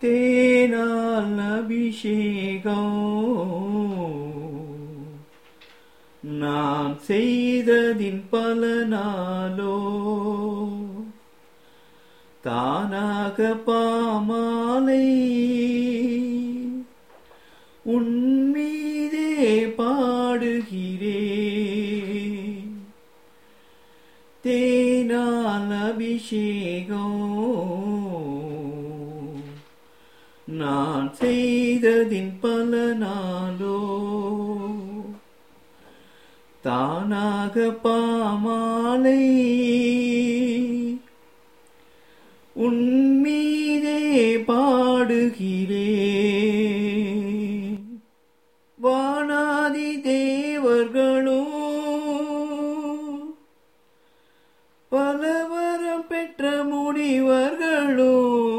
தேனால் அபிஷேகம் நான் செய்ததின் பலனாலோ தானாக பாமாலை உன்மீதே பாடுகிறேன் தேனால் அபிஷேகம் நான் செய்ததின் பலனாலோ தானாக பாமாலை உன்மீதே பாடுகிறேன் வானாதி தேவர்களோ பலவரம் பெற்ற முனிவர்களோ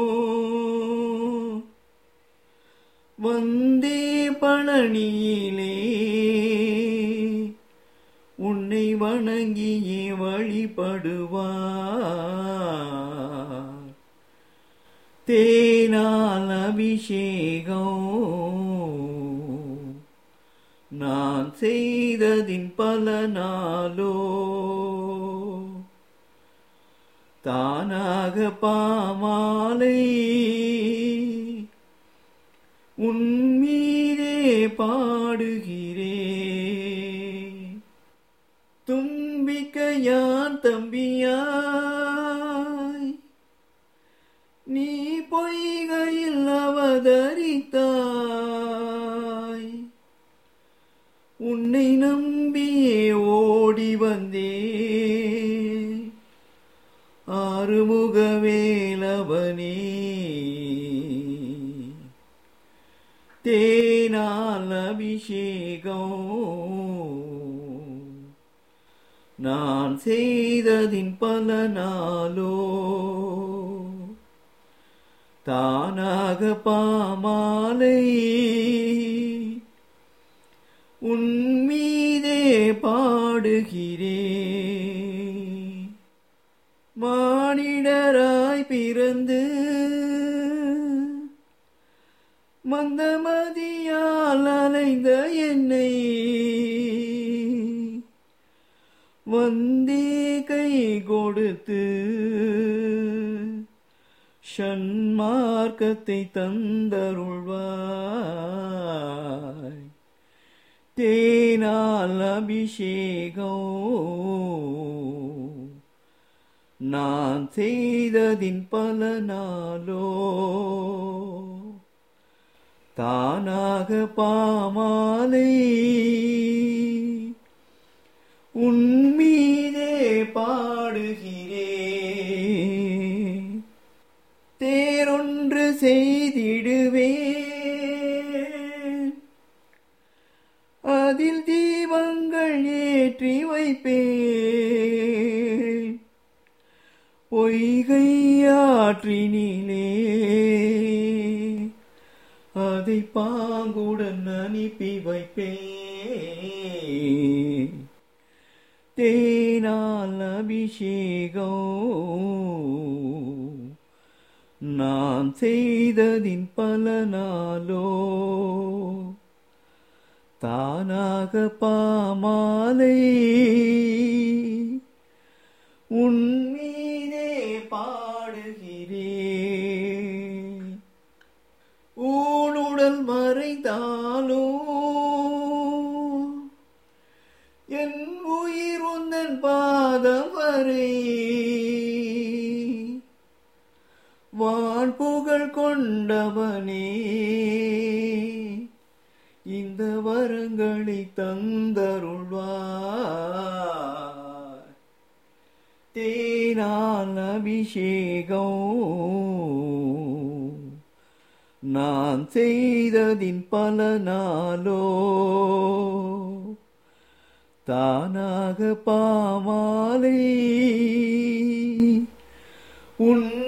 வந்தே பழனியிலே உன்னை வணங்கியே வழிபடுவார் தேனால் அபிஷேகம் நான் செய்ததின் பலனாலோ தானாக பாமாலை உன்மீதே பாடுகிறேன் தும்பிக்கையான் தம்பியாய் நீ பொய்கையில் அவதரித்தாய் உன்னை நம்பியே ஓடி வந்தே ஆறுமுகவேலவனே தேனால் அபிஷேகம் நான் செய்ததின் பலனாலோ தானாக பாமாலை உன்மீதே பாடுகிறேன் மானிடராய் பிறந்து மந்தமதியால் அலைந்த என்னை வந்தே கை கொடுத்து ஷண்மார்க்கத்தை தந்தருள்வாய் தேனால் அபிஷேகம் நான் செய்ததின் பலனாலோ தானாக பாமாலை உன்மீதே பாடுகிறேன் தேரொன்று செய்திடுவேன் அதில் தீபங்கள் ஏற்றி வைப்பேன் பொய்கையாற்றினிலே அதை பாங்குடன் அனுப்பி வைப்பேன் தேனால் அபிஷேகம் நான் செய்ததின் பலனாலோ தானாக பாமாலை உன்மீதே பாடுகிறேன் ஊனுடல் மறைந்தாலோ என் உயிர் உந்தன் பாதம் வரை வான் புகழ் கொண்டவனே இந்த வரங்களை தந்தருள்வார் தேனால் அபிஷேகம் நான் செய்ததின் பலனாலோ தானாக பாமாலை உன்